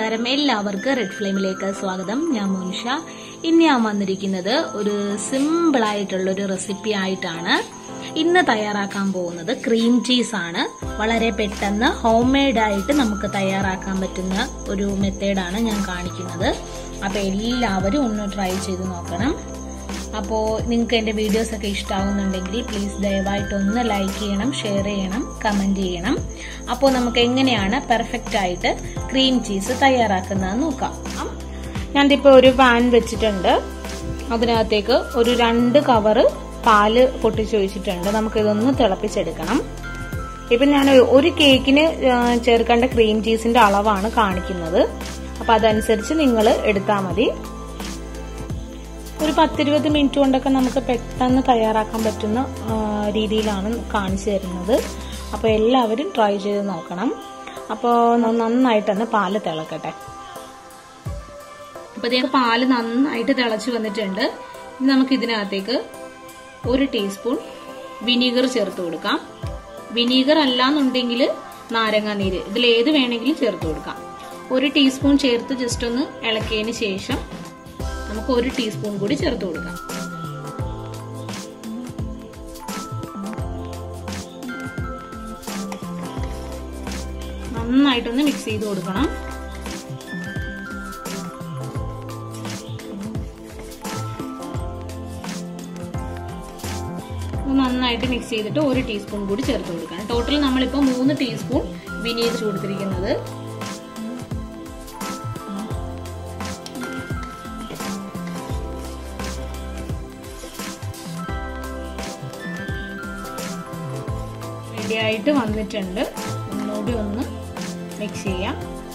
നമസ്കാരം എല്ലാവർക്കും റെഡ് ഫ്ലെയിമിലേക്ക് സ്വാഗതം ഞാൻ മോനിഷ ഇന്ന് ഞാൻ വന്നിരിക്കുന്നത് ഒരു സിമ്പിൾ ആയിട്ടുള്ള ഒരു റെസിപ്പി ആയിട്ടാണ് ഇന്ന് തയ്യാറാക്കാൻ പോകുന്നത് ക്രീം ചീസ് ആണ് വളരെ പെട്ടെന്ന് ഹോം മെയ്ഡ് ആയിട്ട് നമുക്ക് തയ്യാറാക്കാൻ പറ്റുന്ന ഒരു മെത്തേഡാണ് ഞാൻ കാണിക്കുന്നത് അപ്പൊ എല്ലാവരും ഒന്ന് ട്രൈ ചെയ്ത് നോക്കണം അപ്പോൾ നിങ്ങൾക്ക് എൻ്റെ വീഡിയോസ് ഒക്കെ ഇഷ്ടമാവുന്നുണ്ടെങ്കിൽ പ്ലീസ് ദയവായിട്ട് ഒന്ന് ലൈക്ക് ചെയ്യണം ഷെയർ ചെയ്യണം കമൻറ്റ് ചെയ്യണം അപ്പോൾ നമുക്ക് എങ്ങനെയാണ് പെർഫെക്റ്റ് ആയിട്ട് ക്രീം ചീസ് തയ്യാറാക്കുന്നതെന്ന് നോക്കാം ഞാനിപ്പോൾ ഒരു പാൻ വെച്ചിട്ടുണ്ട് അതിനകത്തേക്ക് ഒരു രണ്ട് കവറ് പാല് പൊട്ടിച്ച് ഒഴിച്ചിട്ടുണ്ട് നമുക്കിതൊന്ന് തിളപ്പിച്ചെടുക്കണം ഇപ്പം ഞാൻ ഒരു കേക്കിന് ചേർക്കേണ്ട ക്രീം ചീസിന്റെ അളവാണ് കാണിക്കുന്നത് അപ്പം അതനുസരിച്ച് നിങ്ങൾ എടുത്താൽ മതി ഒരു പത്തിരുപത് മിനിറ്റ് കൊണ്ടൊക്കെ നമുക്ക് പെട്ടെന്ന് തയ്യാറാക്കാൻ പറ്റുന്ന രീതിയിലാണ് കാണിച്ചു തരുന്നത് അപ്പോൾ എല്ലാവരും ട്രൈ ചെയ്ത് നോക്കണം അപ്പോൾ നന്നായിട്ടൊന്ന് പാല് തിളക്കട്ടെ അപ്പോൾ ഇതേ പാല് നന്നായിട്ട് തിളച്ച് വന്നിട്ടുണ്ട് ഇനി നമുക്ക് ഇതിനകത്തേക്ക് ഒരു ടീസ്പൂൺ വിനീഗർ ചേർത്ത് കൊടുക്കാം വിനീഗർ അല്ലാന്നുണ്ടെങ്കിൽ നാരങ്ങ നീര് ഇതിൽ ഏത് വേണമെങ്കിലും ചേർത്ത് കൊടുക്കാം ഒരു ടീസ്പൂൺ ചേർത്ത് ജസ്റ്റ് ഒന്ന് ഇളക്കിയതിന് ശേഷം നമുക്ക് ഒരു ടീസ്പൂൺ കൂടി ചേർത്ത് കൊടുക്കാം നന്നായിട്ടൊന്ന് മിക്സ് ചെയ്ത് കൊടുക്കണം നന്നായിട്ട് മിക്സ് ചെയ്തിട്ട് ഒരു ടീസ്പൂൺ കൂടി ചേർത്ത് കൊടുക്കണം ടോട്ടൽ നമ്മളിപ്പോൾ മൂന്ന് ടീസ്പൂൺ വിനീഗർ കൊടുത്തിരിക്കുന്നത് റെഡി ആയിട്ട് വന്നിട്ടുണ്ട് ഒന്നുകൂടി ഒന്ന് മിക്സ് ചെയ്യാം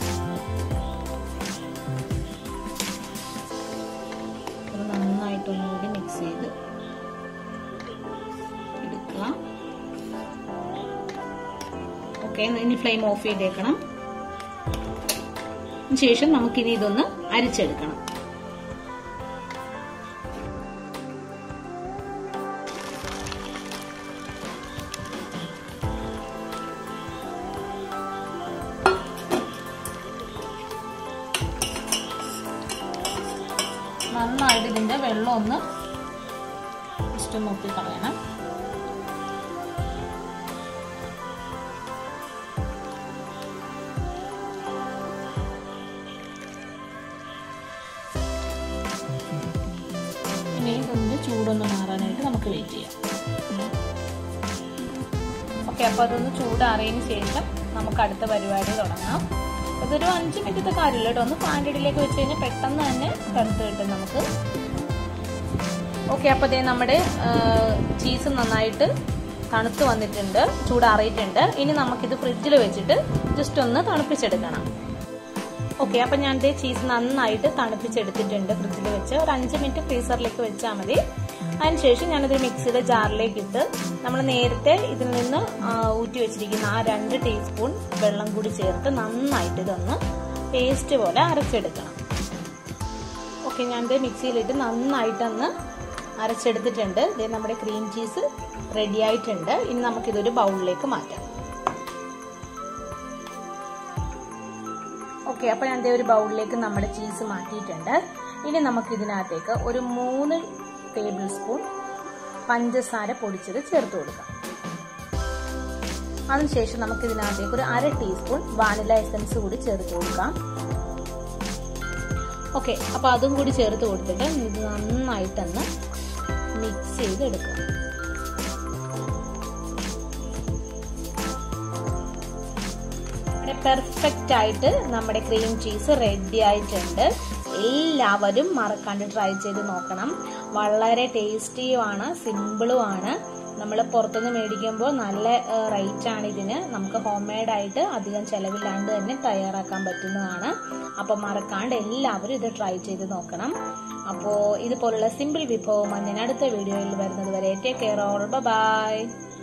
നന്നായിട്ട് ഒന്നുകൂടി മിക്സ് ചെയ്ത് എടുക്കുക ഓക്കെ ഇനി ഫ്ലെയിം ഓഫ് ചെയ്തേക്കണം ശേഷം നമുക്കിനി ഇതൊന്ന് അരിച്ചെടുക്കണം നന്നായിട്ട് ഇതിന്റെ വെള്ളം ഒന്ന് ജസ്റ്റ് നോക്കി കളയണം ഇനി ഇതൊന്ന് ചൂടൊന്ന് മാറാനായിട്ട് നമുക്ക് വെയിറ്റ് ചെയ്യാം ഓക്കെ അപ്പോൾ അതൊന്ന് ചൂടാറിയതിന് ശേഷം നമുക്ക് അടുത്ത പരിപാടി തുടങ്ങാം അതൊരു അഞ്ച് മിനിറ്റത്തെ കാര്യമില്ല കേട്ടോ ഒന്ന് പാൻഡടിയിലേക്ക് വെച്ച് കഴിഞ്ഞാൽ പെട്ടെന്ന് തന്നെ കറുത്ത് കിട്ടും നമുക്ക് ഓക്കെ അപ്പോൾ അതേ നമ്മുടെ ചീസ് നന്നായിട്ട് തണുത്ത് വന്നിട്ടുണ്ട് ചൂടാറിയിട്ടുണ്ട് ഇനി നമുക്കിത് ഫ്രിഡ്ജിൽ വെച്ചിട്ട് ജസ്റ്റ് ഒന്ന് തണുപ്പിച്ചെടുക്കണം ഓക്കെ അപ്പം ഞാൻ ഇതേ ചീസ് നന്നായിട്ട് തണുപ്പിച്ചെടുത്തിട്ടുണ്ട് ഫ്രിഡ്ജിൽ വെച്ച് ഒരു അഞ്ച് മിനിറ്റ് ഫ്രീസറിലേക്ക് വെച്ചാൽ മതി അതിനുശേഷം ഞാനത് മിക്സിയുടെ ജാറിലേക്ക് ഇട്ട് നമ്മൾ നേരത്തെ ഇതിൽ നിന്ന് ഊറ്റി വെച്ചിരിക്കുന്ന ആ രണ്ട് ടീസ്പൂൺ വെള്ളം കൂടി ചേർത്ത് നന്നായിട്ട് ഇതൊന്ന് പേസ്റ്റ് പോലെ അരച്ചെടുക്കണം ഓക്കെ ഞാനിത് മിക്സിയിലിട്ട് നന്നായിട്ടൊന്ന് അരച്ചെടുത്തിട്ടുണ്ട് ഇത് നമ്മുടെ ക്രീം ചീസ് റെഡി ആയിട്ടുണ്ട് ഇനി നമുക്കിതൊരു ബൗളിലേക്ക് മാറ്റാം ഓക്കെ അപ്പോൾ ഞാൻ ഒരു ബൗളിലേക്ക് നമ്മുടെ ചീസ് മാറ്റിയിട്ടുണ്ട് ഇനി നമുക്ക് ഇതിനകത്തേക്ക് ഒരു മൂന്ന് ടേബിൾ സ്പൂൺ പഞ്ചസാര പൊടിച്ചത് ചേർത്ത് കൊടുക്കാം അതിനുശേഷം നമുക്ക് ഇതിനകത്തേക്ക് ഒരു അര ടീസ്പൂൺ വാനില എസൻസ് കൂടി ചേർത്ത് കൊടുക്കാം ഓക്കെ അപ്പോൾ അതും കൂടി ചേർത്ത് കൊടുത്തിട്ട് ഇത് നന്നായിട്ടൊന്ന് മിക്സ് ചെയ്ത് എടുക്കാം പെർഫെക്റ്റ് ആയിട്ട് നമ്മുടെ ക്രീം ചീസ് റെഡി ആയിട്ടുണ്ട് എല്ലാവരും മറക്കാണ്ട് ട്രൈ ചെയ്ത് നോക്കണം വളരെ ടേസ്റ്റിയുമാണ് സിമ്പിളുമാണ് നമ്മൾ പുറത്തുനിന്ന് മേടിക്കുമ്പോൾ നല്ല റേറ്റ് ആണ് ഇതിന് നമുക്ക് ഹോം മെയ്ഡ് ആയിട്ട് അധികം ചിലവില്ലാണ്ട് തന്നെ തയ്യാറാക്കാൻ പറ്റുന്നതാണ് അപ്പോൾ മറക്കാണ്ട് എല്ലാവരും ഇത് ട്രൈ ചെയ്ത് നോക്കണം അപ്പോൾ ഇതുപോലുള്ള സിമ്പിൾ വിഭവം ഞാൻ അടുത്ത വീഡിയോയിൽ വരുന്നത് വരെ ടേക്ക് കെയർ ഓൾ ബൈ